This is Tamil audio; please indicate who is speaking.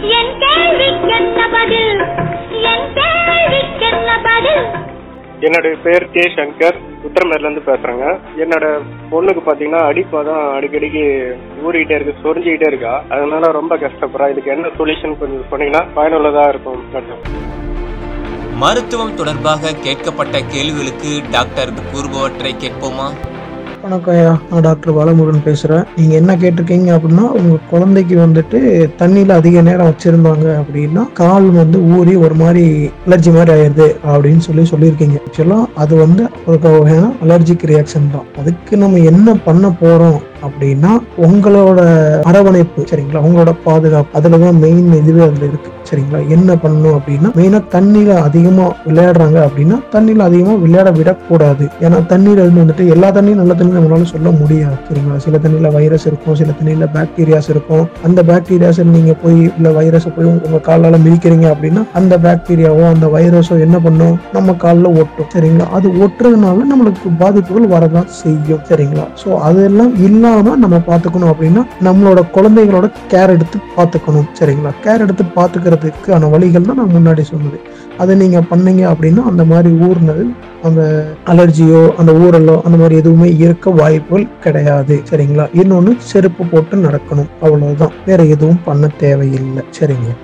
Speaker 1: என் கேள்விக்கென்ன பதில் என் கேள்விக்கென்ன பதில்
Speaker 2: என்னுடைய பேர் கே சங்கர் உத்தரமேர்ல இருந்து பேசுறேங்க என்னோட பொண்ணுக்கு பாத்தீங்கன்னா அடிப்பாதான் அடிக்கடிக்கு ஊறிக்கிட்டே இருக்கு சொரிஞ்சுக்கிட்டே இருக்கா அதனால ரொம்ப கஷ்டப்படுறா இதுக்கு என்ன சொல்யூஷன் கொஞ்சம் சொன்னீங்கன்னா பயனுள்ளதா இருக்கும் கொஞ்சம்
Speaker 3: மருத்துவம் தொடர்பாக கேட்கப்பட்ட கேள்விகளுக்கு டாக்டர் கூறுபவற்றை கேட்போமா
Speaker 4: வணக்கம் ஐயா நான் டாக்டர் பாலமுருகன் பேசுகிறேன் நீங்கள் என்ன கேட்டிருக்கீங்க அப்படின்னா உங்கள் குழந்தைக்கு வந்துட்டு தண்ணியில் அதிக நேரம் வச்சுருந்தாங்க அப்படின்னா கால் வந்து ஊறி ஒரு மாதிரி அலர்ஜி மாதிரி ஆயிடுது அப்படின்னு சொல்லி சொல்லியிருக்கீங்க ஆக்சுவலாக அது வந்து ஒரு வகையான அலர்ஜிக் ரியாக்ஷன் தான் அதுக்கு நம்ம என்ன பண்ண போகிறோம் அப்படின்னா உங்களோட அரவணைப்பு சரிங்களா உங்களோட பாதுகாப்பு அதில் தான் மெயின் இதுவே அதில் இருக்கு சரிங்களா என்ன பண்ணணும் அப்படின்னா மெயினாக தண்ணியில் அதிகமாக விளையாடுறாங்க அப்படின்னா தண்ணியில் அதிகமாக விளையாட விடக்கூடாது ஏன்னா தண்ணீர் வந்து வந்துட்டு எல்லா தண்ணியும் நல்ல தண்ணி நம்மளால சொல்ல முடியாது சரிங்களா சில தண்ணியில் வைரஸ் இருக்கும் சில தண்ணியில் பாக்டீரியாஸ் இருக்கும் அந்த பாக்டீரியாஸ் நீங்கள் போய் இல்லை வைரஸை போய் உங்கள் காலால் மிதிக்கிறீங்க அப்படின்னா அந்த பாக்டீரியாவோ அந்த வைரஸோ என்ன பண்ணும் நம்ம காலில் ஒட்டும் சரிங்களா அது ஒட்டுறதுனால நம்மளுக்கு பாதிப்புகள் வரதான் செய்யும் சரிங்களா ஸோ அதெல்லாம் இல்லாமல் நம்ம பார்த்துக்கணும் அப்படின்னா நம்மளோட குழந்தைகளோட கேர் எடுத்து பார்த்துக்கணும் சரிங்களா கேர் எடுத்து பார்த்துக்கிறதுக்கான வழிகள் தான் நான் முன்னாடி சொன்னது அதை நீங்கள் பண்ணீங்க அப்படின்னா அந்த மாதிரி ஊர்னது அந்த அலர்ஜியோ அந்த ஊரலோ அந்த மாதிரி எதுவுமே இருக்க வாய்ப்புகள் கிடையாது சரிங்களா இன்னொன்று செருப்பு போட்டு நடக்கணும் அவ்வளவுதான் வேற எதுவும் பண்ண தேவையில்லை சரிங்களா